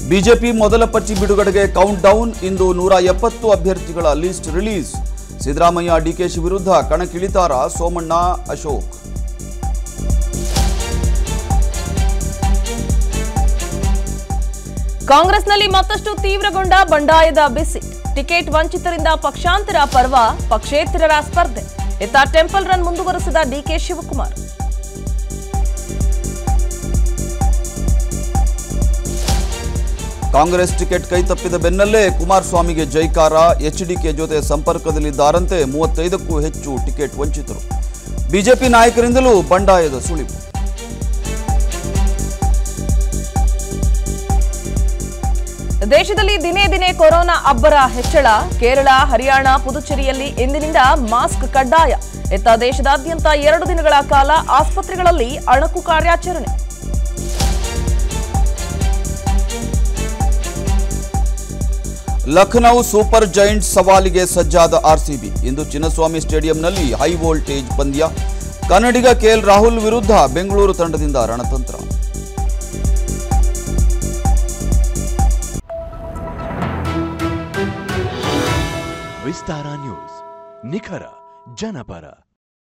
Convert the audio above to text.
BJP ಮೊದಲ ಪಟ್ಟಿ ಬಿಡುಗಡೆಗೆ ಕೌಂಟ್ ಡೌನ್ ಇಂದು ನೂರ ಎಪ್ಪತ್ತು ಅಭ್ಯರ್ಥಿಗಳ ಲಿಸ್ಟ್ ರಿಲೀಸ್ ಸಿದ್ದರಾಮಯ್ಯ ಡಿಕೆಶಿ ವಿರುದ್ಧ ಕಣಕ್ಕಿಳಿತಾರ ಸೋಮಣ್ಣ ಅಶೋಕ್ ಕಾಂಗ್ರೆಸ್ನಲ್ಲಿ ಮತ್ತಷ್ಟು ತೀವ್ರಗೊಂಡ ಬಂಡಾಯದ ಬಿಸಿ ಟಿಕೆಟ್ ವಂಚಿತರಿಂದ ಪಕ್ಷಾಂತರ ಪರ್ವ ಪಕ್ಷೇತರರ ಸ್ಪರ್ಧೆ ಇತ್ತ ಟೆಂಪಲ್ ರನ್ ಮುಂದುವರೆಸಿದ ಡಿಕೆ ಶಿವಕುಮಾರ್ ಕಾಂಗ್ರೆಸ್ ಟಿಕೆಟ್ ಕೈತಪ್ಪಿದ ಬೆನ್ನಲ್ಲೇ ಕುಮಾರಸ್ವಾಮಿಗೆ ಜೈಕಾರ ಎಚ್ಡಿಕೆ ಜೊತೆ ಸಂಪರ್ಕದಲ್ಲಿದ್ದಾರಂತೆ ಮೂವತ್ತೈದಕ್ಕೂ ಹೆಚ್ಚು ಟಿಕೆಟ್ ವಂಚಿತರು ಬಿಜೆಪಿ ನಾಯಕರಿಂದಲೂ ಬಂಡಾಯದ ಸುಳಿವು ದೇಶದಲ್ಲಿ ದಿನೇ ದಿನೇ ಕೊರೋನಾ ಅಬ್ಬರ ಹೆಚ್ಚಳ ಕೇರಳ ಹರಿಯಾಣ ಪುದುಚೇರಿಯಲ್ಲಿ ಇಂದಿನಿಂದ ಮಾಸ್ಕ್ ಕಡ್ಡಾಯ ಇತ್ತ ದೇಶದಾದ್ಯಂತ ಎರಡು ದಿನಗಳ ಕಾಲ ಆಸ್ಪತ್ರೆಗಳಲ್ಲಿ ಅಣಕು ಕಾರ್ಯಾಚರಣೆ ಲಖನೌ ಸೂಪರ್ ಜೈಂಟ್ಸ್ ಸವಾಲಿಗೆ ಸಜ್ಜಾದ ಆರ್ಸಿಬಿ ಇಂದು ಚಿನ್ನಸ್ವಾಮಿ ಸ್ಟೇಡಿಯಂನಲ್ಲಿ ಹೈ ವೋಲ್ಟೇಜ್ ಪಂದ್ಯ ಕನ್ನಡಿಗ ಕೆಎಲ್ ರಾಹುಲ್ ವಿರುದ್ಧ ಬೆಂಗಳೂರು ತಂಡದಿಂದ ರಣತಂತ್ರ ವಿಸ್ತಾರ ನ್ಯೂಸ್ ನಿಖರ ಜನಪರ